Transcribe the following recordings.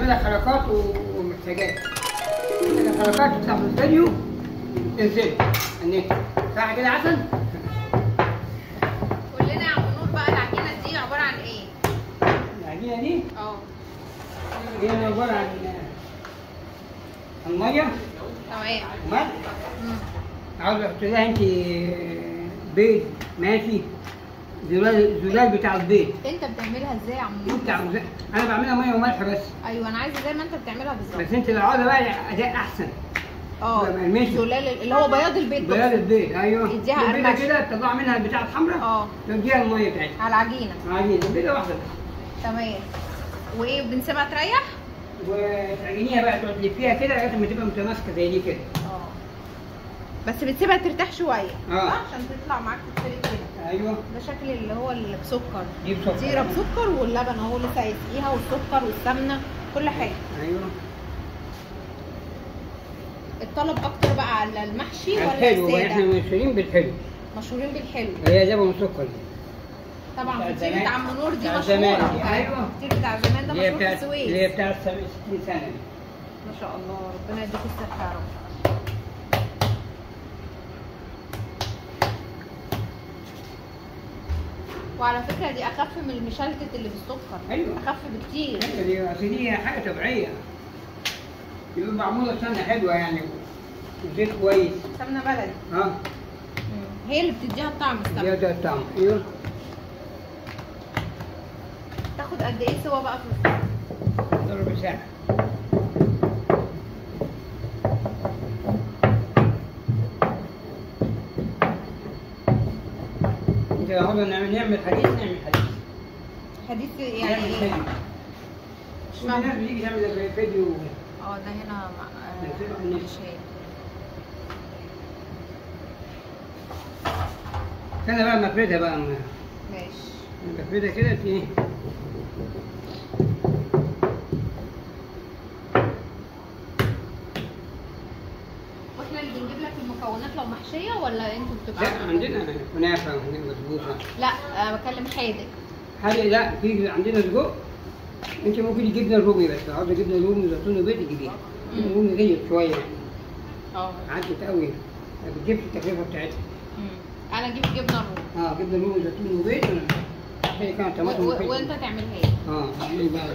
بعمل لك حركات و- ومحتاجات الحركات بتاعت الفيديو تنزل النت صح كده يا حسن؟ قول لنا يا عم نور بقى العجينه دي عباره عن ايه العجينه دي اه هي عباره عن عن ميه تمام وملح مم. عاوز احط لها انت بيض ماشي زلال زلال بتاع البيض انت بتعملها ازاي يا عم نور انت عاوز انا بعملها ميه وملح بس ايوه انا عايزه زي ما انت بتعملها بالظبط بس انت لو عاوزه بقى اداء احسن اه يبقى مقرمشة. زلال اللي هو بياض البيض بياض ده البيض ايوه يديها البيضه قرمشة. كده تطلع منها البتاع الحمراء اه تديها الميه بتاعتها على العجينه عجينه بيضه واحده بس تمام وايه بنسيبها تريح وتعجنيها بقى تقعد تلفيها كده لغايه ما تبقى متماسكه زي دي كده اه بس بتسيبها ترتاح شويه اه. صح؟ عشان تطلع معاك تتسلق كده ايوه ده شكل اللي هو اللي بسكر دي بسكر فطيره بسكر واللبن اهو لسه هيسقيها والسكر والسمنه كل حاجه ايوه الطلب اكتر بقى على المحشي ولا الحلو احنا الساده مشهورين بالحلو مشهورين بالحلو هي زبن مسكر دي طبعا بتاع فطيره زمان. عم نور دي بتاع مشهوره زمان دي. أيوة. الفطير بتاع زمان ده اللي هي مشهور في بتاعت اللي هي السويس بتاعت 60 سنه دي ما شاء الله ربنا يديك الصحه يا رب وعلى فكره دي اخف من المشلتت اللي بالسكر أيوة. اخف بكتير ايوه دي اصل دي حاجه طبيعيه يبقى معموله سمنه حلوه يعني وزيت كويس سمنه بلدي اه هي اللي بتديها الطعم دي السمنه ده الطعم ايوه تاخد قد ايه سوا بقى في الفرن ربع ساعه انت لو عاوز نعمل نعمل حديث نعمل حديث حديث يعني نعمل ايه فيديو مش كل الناس فاهمه بتيجي تعمل فيديو اه ده هنا مع- نسيبها آه، من- محشية. انا بقى مفردها بقى ماشي مفردها كده في ايه واحنا اللي بنجيب لك المكونات لو محشيه ولا انتوا بتبقى لا عندنا كنافه وعندنا بسبوسه لا انا بتكلم حادق حاجه لا في عندنا سجق انت ممكن جبنه رومي بس لو عاوزه جبنه رومي زيتون وبيض تجيبيها مم. رومي غليت شويه يعني اه عدت قوي ما بتجيبش التكلفه بتاعتها مم. انا اجيب جبنه رومي اه جبنه رومي زيتون وبيض هي كانت و- طماطم و- وفلفل. وانت تعملها ايه اه اعملي بقى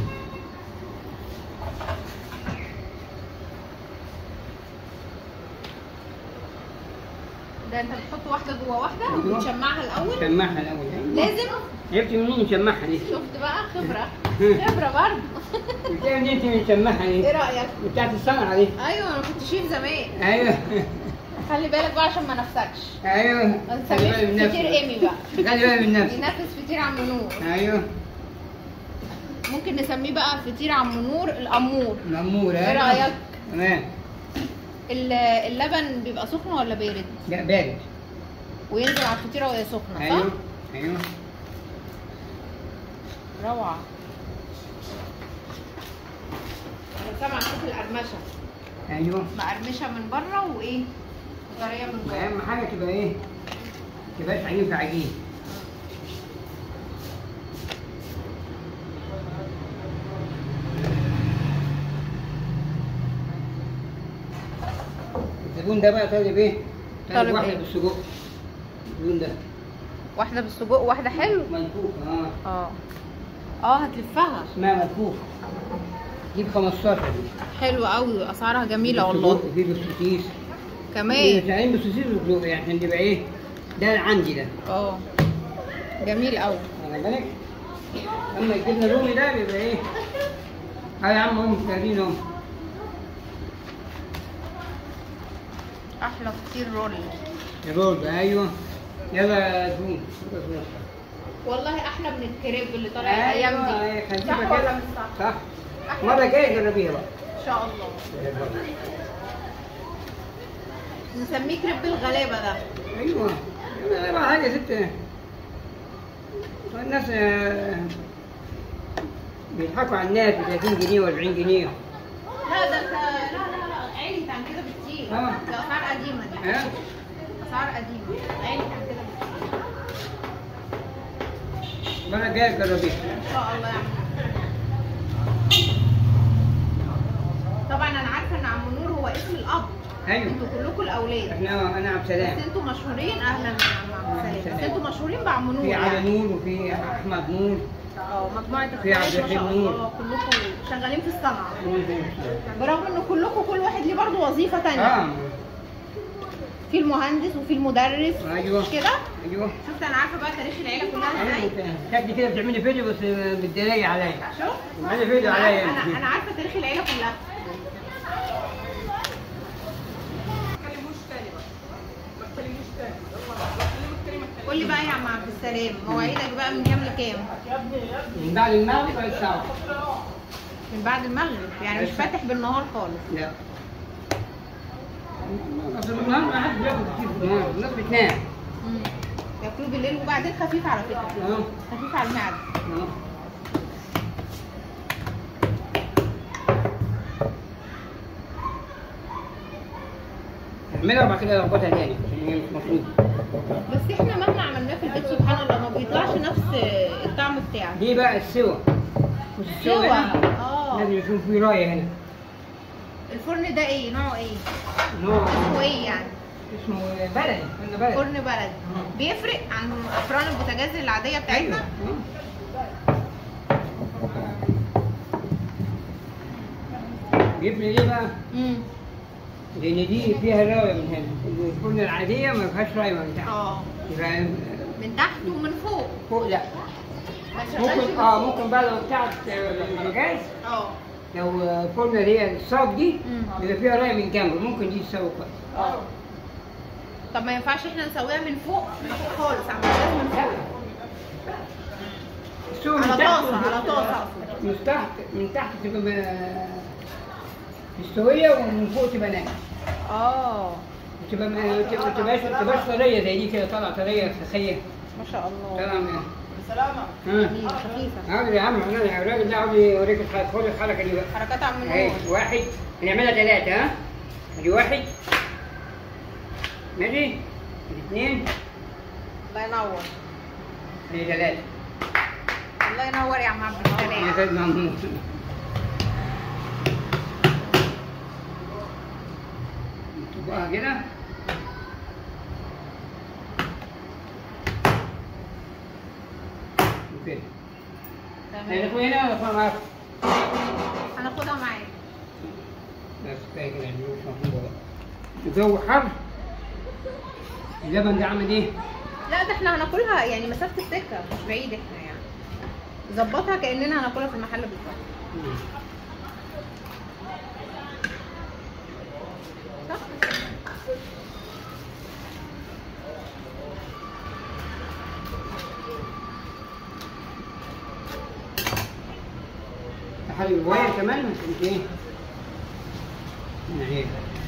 ده انت بتحط واحده جوه واحده أيوة. وبتشمعها الاول نشمعها الاول يعني لازم عرفتي منين نشمعها دي؟ شفت بقى خبره خبره برضه بتعمل انت بنشمعها ايه دي؟ رايك بتاعت الصنعه دي ايوه انا كنت شيف زمان ايوه خلي بالك بقى عشان ما نفسكش ايوه ما خلي بالك من تسميش فطير نفسك ايمي بقى خلي بالك من نفسك ينافس فطير عم نور ايوه ممكن نسميه بقى فطير عم نور الامور مأمورة ايه أيوة. رأيك؟ تمام ال- اللبن بيبقى سخن ولا بارد لا بارد وينزل على الفطيره وهي سخنه صح ايوه ايوه روعه انا سامعه صوت القرمشه ايوه مقرمشه من بره وايه وطريه من جوه اهم حاجه تبقى ايه تبقاش عجين في عجين الزبون ده بقى طالب ايه؟ طالب واحده إيه؟ بالسجق الزبون ده واحده بالسجق واحده حلو منفوخ اه اه اه هتلفها اسمها منفوخ جيب 15 دي حلو قوي اسعارها جميله بالسجق، والله في بالسوسيس كمان بتاعين بالسوسيس وسجق يعني عشان تبقى ايه؟ ده اللي عندي ده اه جميل قوي واخد بالك؟ اما الجبنه الرومي ده بيبقى ايه؟ اه يا عم هم شغالين هم احلى فطير رول الرول ده ايوه يلا يا زبون يلا زبون. والله احلى من الكريب اللي طالع الايام ايوه دي خليها صح كده. ولا مش صح؟ صح مره جايه جربيها بقى ان شاء الله نسميه كريب الغلابه ده ايوه يلا بقى حاجه يا ست الناس آه، بيضحكوا على الناس ب 30 جنيه و40 جنيه لا ده انت لا لا لا عيني عن كده بكتير آه. ده اسعار قديمه دي ها اسعار قديمه عيني عن كده بكتير المره الجايه جربيها ان شاء الله يا عم طبعا انا عارفه ان عم نور هو اسم الاب ايوه انتوا كلكم الاولاد احنا انا عبد السلام بس انتوا مشهورين اهلا يا عم عبد السلام بس انتوا مشهورين بعم نور في علي يعني نور وفي احمد نور اه مجموعه في اخوات عبد ما شاء الرحيم نور. الله كلكم شغالين في الصنعه برغم ان كلكم كل واحد ليه برضه وظيفه تانية اه في المهندس وفي المدرس ايوه مش كده ايوه شفت انا عارفه بقى تاريخ العيله كلها ازاي ايوه شكلي كده بتعملي فيديو بس بتدلي عليا شوف عملي فيديو انا عليا عارفة- انا انا عارفه تاريخ العيله كلها قول لي بقى يا عم عبد السلام مواعيدك بقى من كام لكام؟ من بعد المغرب ولا الساعه من بعد المغرب يعني مش فاتح بالنهار خالص لا اصل النهار ما حدش بياكل كتير في النهار الناس بتنام امم ياكلوه بالليل وبعدين خفيف على فكره اه خفيف على المعده اه اعملها وبعد كده اربطها تاني عشان هي مش مفروض بس احنا مهما عملناه في البيت سبحان الله ما بيطلعش نفس الطعم بتاعه دي بقى السوا مش السوا سوا هنا اه لازم يكون في رايه هنا الفرن ده ايه نوعه ايه نوع اسمه ايه يعني اسمه بلدي قلنا بلدي فرن بلدي بيفرق عن افران البوتاجاز العاديه ايوه بتاعتنا بيفرق ليه بقى؟ امم لان دي فيها رايه من هنا الفرن العاديه ما فيهاش رايه من تحت اه يبقى من تحت ومن فوق فوق لا ما تشغلش ممكن من اه فوق. ممكن بقى لو بتاعت البوتاجاز اه لو الفرن اللي هي الصاج دي مم. بيبقى فيها رايه من جنب ممكن دي تسوي كويس اه طب ما ينفعش احنا نسويها من فوق من فوق خالص على البوتاجاز من لا فوق السوق من على تحت طاسه على طاسه اقصد من تحت من تحت تبقى م- مستويه ومن فوق تبقى ناعمه اه تبقى ما تبقى تبقاش تبقاش طريه زي دي كده طالعه طريه فخيه ما شاء الله طالعه من سلامة ها جميل خفيفه عامل يا عم انا الراجل ده عاوز يوريك الحركه خد الحركه دي بقى حركات عم اهي نور واحد هنعملها ثلاثة ها ادي واحد ماشي اثنين الله ينور ادي ثلاثة الله ينور يا عم عبد انا السلام كده ممنوع نطبقها كده وكده تمام هندخل هنا ولا ندخل معاك؟ هناخدها معاك بس كفايه كده يعني مش مفروض بقى الجو حر اللبن ده عامل ايه؟ لا ده احنا هناكلها يعني مسافه السكه مش بعيد احنا يعني ظبطها كاننا هناكلها في المحل بالظبط صح تحلي الواير كمان عشان ايه؟ يعني ايه؟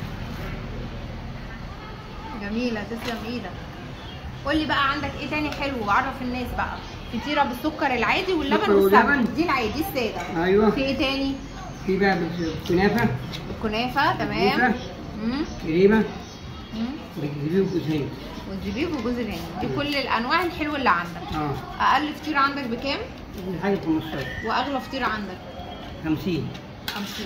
جميله تسلم ايدك قول لي بقى عندك ايه تاني حلو وعرف الناس بقى فطيره بالسكر العادي واللبن سكر والسمن واللبن. دي العادي الساده ايوه في ايه تاني في بقى بالكنافه الكنافه كنافة. تمام امم كريمه امم بالزبيب وجوزين والزبيب وجوز الهند دي كل الانواع الحلوه اللي عندك اه اقل فطيره عندك بكام دي حاجه 15 واغلى فطيره عندك 50 50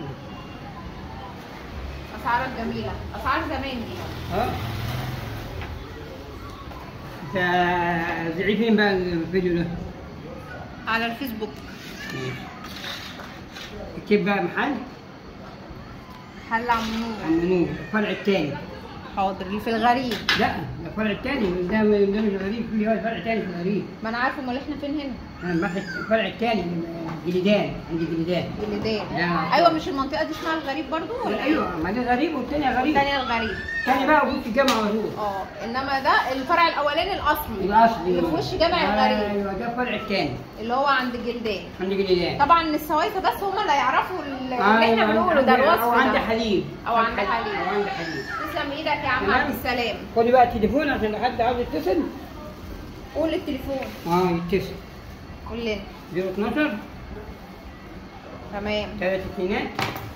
اسعارك جميله اسعار زمان دي اه انت زعي فين بقى الفيديو ده؟ على الفيسبوك ماشي اكتب بقى محل حل عم نور عم نور الفرع الثاني حاضر اللي في الغريب لا ده الفرع الثاني ده ده مش غريب في هو الفرع الثاني في الغريب ما انا عارفه امال احنا فين هنا انا بحث الفرع الثاني من جليدان عندي جليدان جليدان لا. ايوه مش المنطقه دي اسمها الغريب برضو ولا إيه؟ ايوه ما ده غريب والثاني غريب الثانيه الغريب الثاني بقى موجود في الجامعه على طول اه انما ده الفرع الاولاني الاصلي الاصلي اللي في وش جامع الغريب ايوه ده الفرع الثاني اللي هو عند الجلدان عندي جليدان طبعا السوايسه بس هم اللي يعرفوا اللي احنا بنقوله ده او الوصف عندي ده حليب أو عند حليب. او عندي حليب تسلم ايدك يا عم تمام. عبد السلام خدي بقى التليفون عشان لو حد عاوز يتصل قول التليفون اه يتصل قول لنا 012 تمام ثلاث اثنينات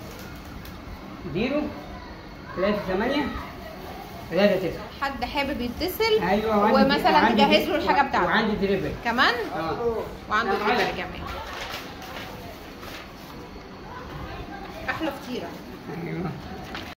زيرو ثلاثة ثمانية ثلاثة تسعة حد حابب يتصل ايوه وعندي- ومثلا وعندي- تجهز له الحاجه بتاعته وعندي دليفري كمان اه وعنده لا، دليفري عادي. كمان احلى فطيره ايوه